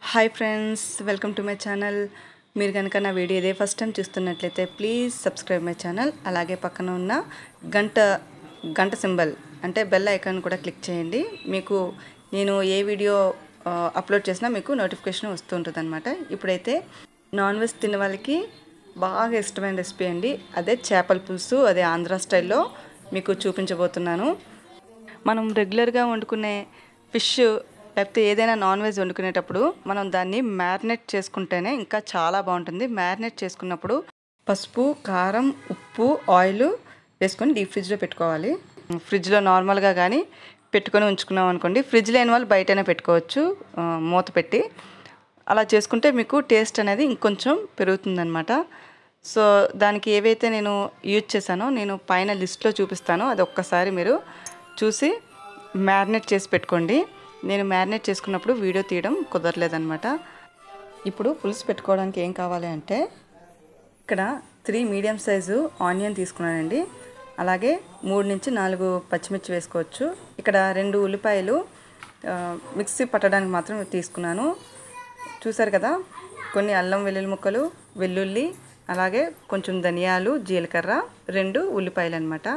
hi friends welcome to my channel మీరు కనుక నా వీడియో ఇదే ఫస్ట్ టైం చూస్తున్నట్లయితే ప్లీజ్ సబ్స్క్రైబ్ మై ఛానల్ అలాగే పక్కన ఉన్న గంట గంట సింబల్ అంటే బెల్ ఐకాన్ కూడా క్లిక్ చేయండి మీకు నేను ఏ వీడియో ఆ, అప్లోడ్ చేసినా మీకు నోటిఫికేషన్ వస్తుంటుంది అనమాట ఇప్పుడైతే నాన్ వెజ్ తినే వాళ్ళకి బాగా ఇష్టమైన రెసిపీ అండి అదే చేపల పులుసు అదే ఆంధ్ర స్టైల్లో మీకు చూపించబోతున్నాను మనం రెగ్యులర్గా వండుకునే ఫిష్ లేకపోతే ఏదైనా నాన్ వెజ్ వండుకునేటప్పుడు మనం దాన్ని మ్యారినేట్ చేసుకుంటేనే ఇంకా చాలా బాగుంటుంది మ్యారినేట్ చేసుకున్నప్పుడు పసుపు కారం ఉప్పు ఆయిల్ వేసుకొని డీప్ ఫ్రిడ్జ్లో పెట్టుకోవాలి ఫ్రిడ్జ్లో నార్మల్గా కానీ పెట్టుకొని ఉంచుకున్నాం అనుకోండి ఫ్రిడ్జ్ లేని వాళ్ళు బయటనే పెట్టుకోవచ్చు ఆ, మూత పెట్టి అలా చేసుకుంటే మీకు టేస్ట్ అనేది ఇంకొంచెం పెరుగుతుందన్నమాట సో దానికి ఏవైతే నేను యూజ్ చేశానో నేను పైన లిస్ట్లో చూపిస్తాను అది ఒక్కసారి మీరు చూసి మ్యారినేట్ చేసి పెట్టుకోండి నేను మ్యారినేట్ చేసుకున్నప్పుడు వీడియో తీయడం కుదరలేదనమాట ఇప్పుడు పులుసు పెట్టుకోవడానికి ఏం కావాలి అంటే ఇక్కడ త్రీ మీడియం సైజు ఆనియన్ తీసుకున్నానండి అలాగే మూడు నుంచి నాలుగు పచ్చిమిర్చి వేసుకోవచ్చు ఇక్కడ రెండు ఉల్లిపాయలు ఆ, మిక్సీ పట్టడానికి మాత్రం తీసుకున్నాను చూసారు కదా కొన్ని అల్లం వెల్లుల్లి ముక్కలు వెల్లుల్లి అలాగే కొంచెం ధనియాలు జీలకర్ర రెండు ఉల్లిపాయలు అనమాట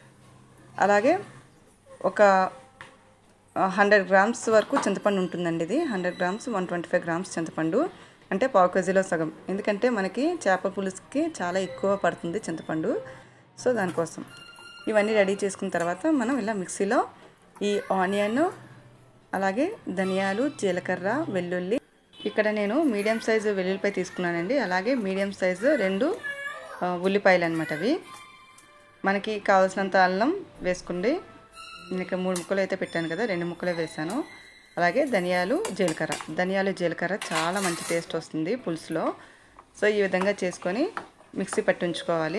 అలాగే ఒక హండ్రెడ్ గ్రామ్స్ వరకు చింతపండు ఉంటుందండి ఇది hundred grams one twenty five grams చింతపండు అంటే పావు కేజీలో సగం ఎందుకంటే మనకి చేప పులుసుకి చాలా ఎక్కువ పడుతుంది చింతపండు సో దానికోసం ఇవన్నీ రెడీ చేసుకున్న తర్వాత మనం ఇలా మిక్సీలో ఈ ఆనియన్ అలాగే ధనియాలు జీలకర్ర వెల్లుల్లి ఇక్కడ నేను మీడియం సైజు వెల్లుల్లిపాయ తీసుకున్నానండి అలాగే మీడియం సైజు రెండు ఆ, ఉల్లిపాయలు అనమాట అవి మనకి కావాల్సినంత అల్లం వేసుకోండి నేను ఇక్కడ మూడు ముక్కలు అయితే పెట్టాను కదా రెండు ముక్కలే వేసాను అలాగే ధనియాలు జీలకర్ర ధనియాలు జీలకర్ర చాలా మంచి టేస్ట్ వస్తుంది పులుసులో సో ఈ విధంగా చేసుకొని మిక్సీ పట్టి ఉంచుకోవాలి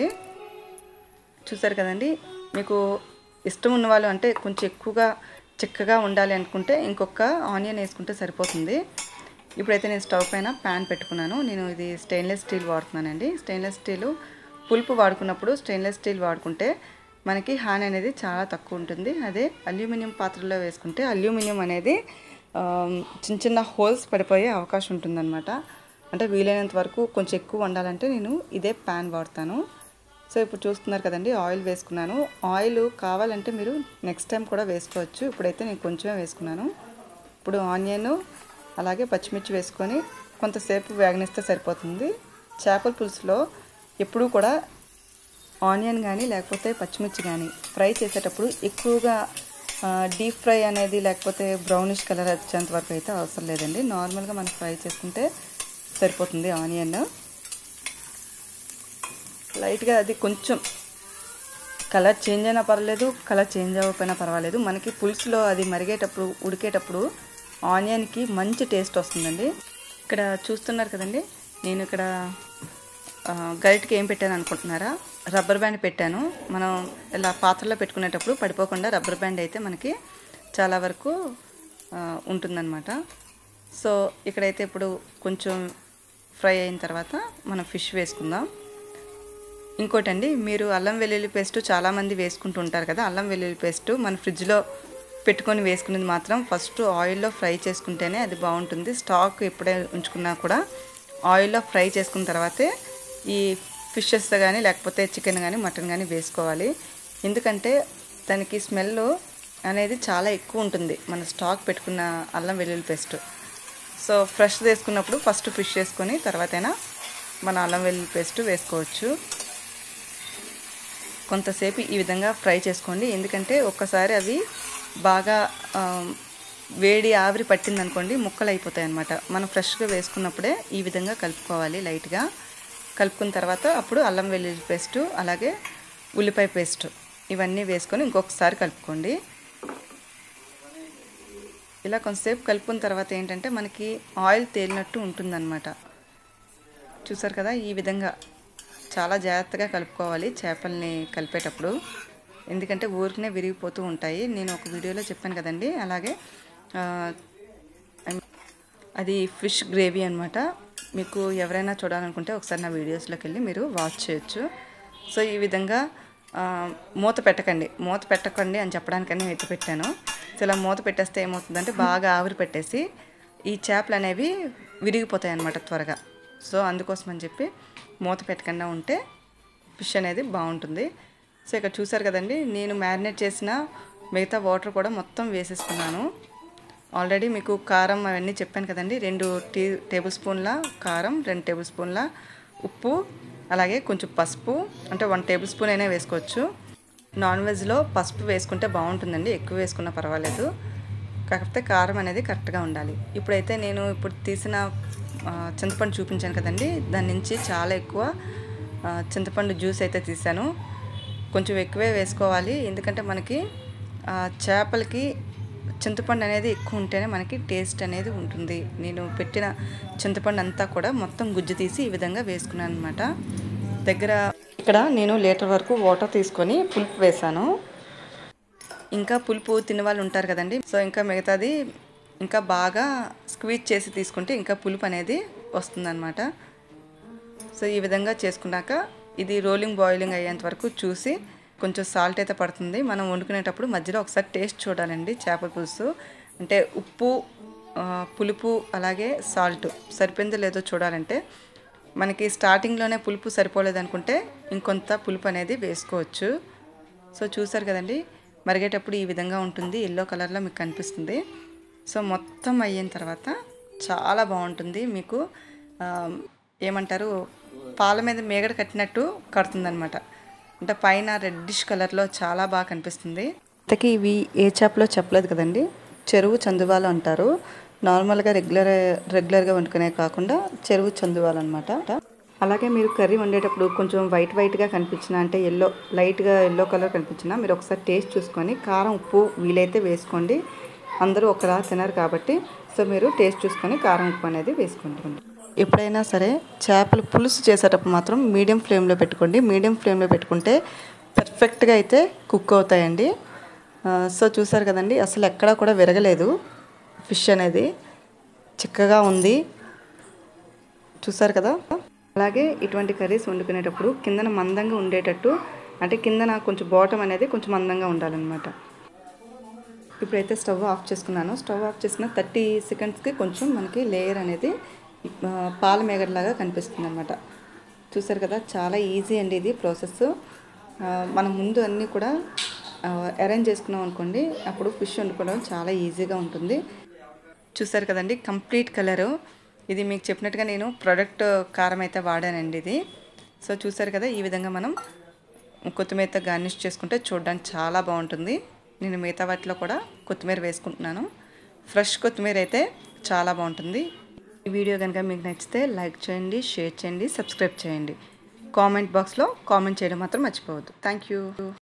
చూసారు కదండి మీకు ఇష్టం ఉన్న వాళ్ళు అంటే కొంచెం ఎక్కువగా చిక్కగా ఉండాలి అనుకుంటే ఇంకొక ఆనియన్ వేసుకుంటే సరిపోతుంది ఇప్పుడైతే నేను స్టవ్ పైన ప్యాన్ పెట్టుకున్నాను నేను ఇది స్టెయిన్లెస్ స్టీల్ వాడుతున్నానండి స్టెయిన్లెస్ స్టీల్ పులుపు వాడుకున్నప్పుడు స్టెయిన్లెస్ స్టీల్ వాడుకుంటే మనకి హాని అనేది చాలా తక్కువ ఉంటుంది అదే అల్యూమినియం పాత్రలో వేసుకుంటే అల్యూమినియం అనేది ఆ, చిన్న చిన్న హోల్స్ పడిపోయే అవకాశం ఉంటుందన్నమాట అంటే వీలైనంత వరకు కొంచెం ఎక్కువ వండాలంటే నేను ఇదే ప్యాన్ వాడతాను సో ఇప్పుడు చూస్తున్నారు కదండి ఆయిల్ వేసుకున్నాను ఆయిల్ కావాలంటే మీరు నెక్స్ట్ టైం కూడా వేసుకోవచ్చు ఇప్పుడైతే నేను కొంచెమే వేసుకున్నాను ఇప్పుడు ఆనియన్ అలాగే పచ్చిమిర్చి వేసుకొని కొంతసేపు వేగనిస్తే సరిపోతుంది చేపల పులుసులో ఎప్పుడూ కూడా ఆనియన్ కానీ లేకపోతే పచ్చిమిర్చి కానీ ఫ్రై చేసేటప్పుడు ఎక్కువగా డీప్ ఫ్రై అనేది లేకపోతే బ్రౌనిష్ కలర్ వచ్చేంత వరకు అయితే అవసరం లేదండి నార్మల్గా మనం ఫ్రై చేసుకుంటే సరిపోతుంది ఆనియన్ లైట్గా అది కొంచెం కలర్ చేంజ్ అయినా పర్వాలేదు కలర్ చేంజ్ అవ్వకపోయినా పర్వాలేదు మనకి పులుసులో అది మరిగేటప్పుడు ఉడికేటప్పుడు ఆనియన్కి మంచి టేస్ట్ వస్తుందండి ఇక్కడ చూస్తున్నారు కదండి నేను ఇక్కడ ఆ, గరిటకి ఏం పెట్టాను అనుకుంటున్నారా రబ్బర్ బ్యాండ్ పెట్టాను మనం ఇలా పాత్రలో పెట్టుకునేటప్పుడు పడిపోకుండా రబ్బర్ బ్యాండ్ అయితే మనకి చాలా వరకు ఆ, ఉంటుందన్నమాట సో ఇక్కడైతే ఇప్పుడు కొంచెం ఫ్రై అయిన తర్వాత మనం ఫిష్ వేసుకుందాం ఇంకోటండి మీరు అల్లం వెల్లుల్లి పేస్ట్ చాలామంది వేసుకుంటూ ఉంటారు కదా అల్లం వెల్లుల్లి పేస్ట్ మన ఫ్రిడ్జ్లో పెట్టుకొని వేసుకునేది మాత్రం ఫస్ట్ ఆయిల్లో ఫ్రై చేసుకుంటేనే అది బాగుంటుంది స్టాక్ ఎప్పుడే ఉంచుకున్నా కూడా ఆయిల్లో ఫ్రై చేసుకున్న తర్వాతే ఈ ఫిషెస్ కానీ లేకపోతే చికెన్ కానీ మటన్ కానీ వేసుకోవాలి ఎందుకంటే దానికి స్మెల్ అనేది చాలా ఎక్కువ ఉంటుంది మన స్టాక్ పెట్టుకున్న అల్లం వెల్లుల్లి పేస్ట్ సో ఫ్రెష్ వేసుకున్నప్పుడు ఫస్ట్ ఫిష్ వేసుకొని తర్వాతైనా మన అల్లం వెల్లుల్లి పేస్ట్ వేసుకోవచ్చు కొంతసేపు ఈ విధంగా ఫ్రై చేసుకోండి ఎందుకంటే ఒక్కసారి అవి బాగా ఆ, వేడి ఆవిరి పట్టింది అనుకోండి ముక్కలు అయిపోతాయి అన్నమాట మనం ఫ్రెష్గా వేసుకున్నప్పుడే ఈ విధంగా కలుపుకోవాలి లైట్గా కలుపుకున్న తర్వాత అప్పుడు అల్లం వెల్లుల్లి పేస్ట్ అలాగే ఉల్లిపాయ పేస్ట్ ఇవన్నీ వేసుకొని ఇంకొకసారి కలుపుకోండి ఇలా కొంతసేపు కలుపుకున్న తర్వాత ఏంటంటే మనకి ఆయిల్ తేలినట్టు ఉంటుందన్నమాట చూసారు కదా ఈ విధంగా చాలా జాగ్రత్తగా కలుపుకోవాలి చేపల్ని కలిపేటప్పుడు ఎందుకంటే ఊరికనే విరిగిపోతూ ఉంటాయి నేను ఒక వీడియోలో చెప్పాను కదండి అలాగే ఆ, అది ఫిష్ గ్రేవీ అనమాట మీకు ఎవరైనా చూడాలనుకుంటే ఒకసారి నా వీడియోస్లోకి వెళ్ళి మీరు వాచ్ చేయొచ్చు సో ఈ విధంగా ఆ, మూత పెట్టకండి మూత పెట్టకండి అని చెప్పడానికని నేను ఎత్తి పెట్టాను సో ఇలా మూత పెట్టేస్తే ఏమవుతుందంటే బాగా ఆవిరి పెట్టేసి ఈ చేపలు అనేవి విరిగిపోతాయి అన్నమాట త్వరగా సో అందుకోసం అని చెప్పి మూత పెట్టకుండా ఉంటే ఫిష్ అనేది బాగుంటుంది సో ఇక్కడ చూసారు కదండి నేను మ్యారినేట్ చేసిన మిగతా వాటర్ కూడా మొత్తం వేసేసుకున్నాను ఆల్రెడీ మీకు కారం అవన్నీ చెప్పాను కదండి రెండు టీ టేబుల్ స్పూన్ల కారం రెండు టేబుల్ స్పూన్ల ఉప్పు అలాగే కొంచెం పసుపు అంటే వన్ టేబుల్ స్పూన్ అయినా వేసుకోవచ్చు నాన్ వెజ్లో పసుపు వేసుకుంటే బాగుంటుందండి ఎక్కువ వేసుకున్నా పర్వాలేదు కాకపోతే కారం అనేది కరెక్ట్గా ఉండాలి ఇప్పుడైతే నేను ఇప్పుడు తీసిన ఆ, చింతపండు చూపించాను కదండి దాని నుంచి చాలా ఎక్కువ ఆ, చింతపండు జ్యూస్ అయితే తీసాను కొంచెం ఎక్కువే వేసుకోవాలి ఎందుకంటే మనకి ఆ, చేపలకి చింతపండు అనేది ఎక్కువ ఉంటేనే మనకి టేస్ట్ అనేది ఉంటుంది నేను పెట్టిన చింతపండు అంతా కూడా మొత్తం గుజ్జు తీసి ఈ విధంగా వేసుకున్నాను అనమాట దగ్గర ఇక్కడ నేను లీటర్ వరకు వాటర్ తీసుకొని పులుపు వేసాను ఇంకా పులుపు తిన్న వాళ్ళు ఉంటారు కదండి సో ఇంకా మిగతాది ఇంకా బాగా స్క్వీజ్ చేసి తీసుకుంటే ఇంకా పులుపు అనేది వస్తుందన్నమాట సో ఈ విధంగా చేసుకున్నాక ఇది రోలింగ్ బాయిలింగ్ అయ్యేంత వరకు చూసి కొంచెం సాల్ట్ అయితే పడుతుంది మనం వండుకునేటప్పుడు మధ్యలో ఒకసారి టేస్ట్ చూడాలండి చేపల పులుసు అంటే ఉప్పు ఆ, పులుపు అలాగే సాల్ట్ సరిపోయిందో లేదో చూడాలంటే మనకి స్టార్టింగ్లోనే పులుపు సరిపోలేదు అనుకుంటే ఇంకొంత పులుపు అనేది వేసుకోవచ్చు సో చూసారు కదండి మరిగేటప్పుడు ఈ విధంగా ఉంటుంది ఎల్లో కలర్లో మీకు కనిపిస్తుంది సో మొత్తం అయిన తర్వాత చాలా బాగుంటుంది మీకు ఆ, ఏమంటారు పాల మీద మేగడ కట్టినట్టు కడుతుందనమాట అంటే పైన రెడ్డిష్ కలర్లో చాలా బాగా కనిపిస్తుంది ఇంతకీ ఇవి ఏ చేపలో చెప్పలేదు కదండి చెరువు చందువాలు అంటారు నార్మల్గా రెగ్యులర్ రెగ్యులర్గా వండుకునే కాకుండా చెరువు చందువాలు అనమాట అలాగే మీరు కర్రీ వండేటప్పుడు కొంచెం వైట్ వైట్గా కనిపించిన అంటే ఎల్లో లైట్గా ఎల్లో కలర్ కనిపించిన మీరు ఒకసారి టేస్ట్ చూసుకొని కారం ఉప్పు వీలైతే వేసుకోండి అందరూ ఒకలా తినరు కాబట్టి సో మీరు టేస్ట్ చూసుకొని కారం ఉప్పు అనేది వేసుకోండి ఎప్పుడైనా సరే చేపలు పులుసు చేసేటప్పుడు మాత్రం మీడియం ఫ్లేమ్లో పెట్టుకోండి మీడియం ఫ్లేమ్లో పెట్టుకుంటే పర్ఫెక్ట్గా అయితే కుక్ అవుతాయండి ఆ, సో చూసారు కదండి అసలు ఎక్కడా కూడా విరగలేదు ఫిష్ అనేది చిక్కగా ఉంది చూసారు కదా అలాగే ఇటువంటి కర్రీస్ వండుకునేటప్పుడు కిందన మందంగా ఉండేటట్టు అంటే కిందన కొంచెం బాటం అనేది కొంచెం మందంగా ఉండాలన్నమాట ఇప్పుడైతే స్టవ్ ఆఫ్ చేసుకున్నాను స్టవ్ ఆఫ్ చేసిన థర్టీ సెకండ్స్కి కొంచెం మనకి లేయర్ అనేది ఆ, పాల మేగడలాగా కనిపిస్తుంది అనమాట చూసారు కదా చాలా ఈజీ అండి ఇది ప్రాసెస్ ఆ, మనం ముందు అన్నీ కూడా అరేంజ్ చేసుకున్నాం అనుకోండి అప్పుడు ఫిష్ వండుకోవడం చాలా ఈజీగా ఉంటుంది చూసారు కదండి కంప్లీట్ కలరు ఇది మీకు చెప్పినట్టుగా నేను ప్రోడక్ట్ కారం అయితే వాడానండి ఇది సో చూసారు కదా ఈ విధంగా మనం కొత్తిమీరతో గార్నిష్ చేసుకుంటే చూడడానికి చాలా బాగుంటుంది నేను మిగతా వాటిలో కూడా కొత్తిమీర వేసుకుంటున్నాను ఫ్రెష్ కొత్తిమీర అయితే చాలా బాగుంటుంది ఈ వీడియో కనుక మీకు నచ్చితే లైక్ చేయండి షేర్ చేయండి సబ్స్క్రైబ్ చేయండి కామెంట్ బాక్స్లో కామెంట్ చేయడం మాత్రం మర్చిపోవద్దు థ్యాంక్ యూ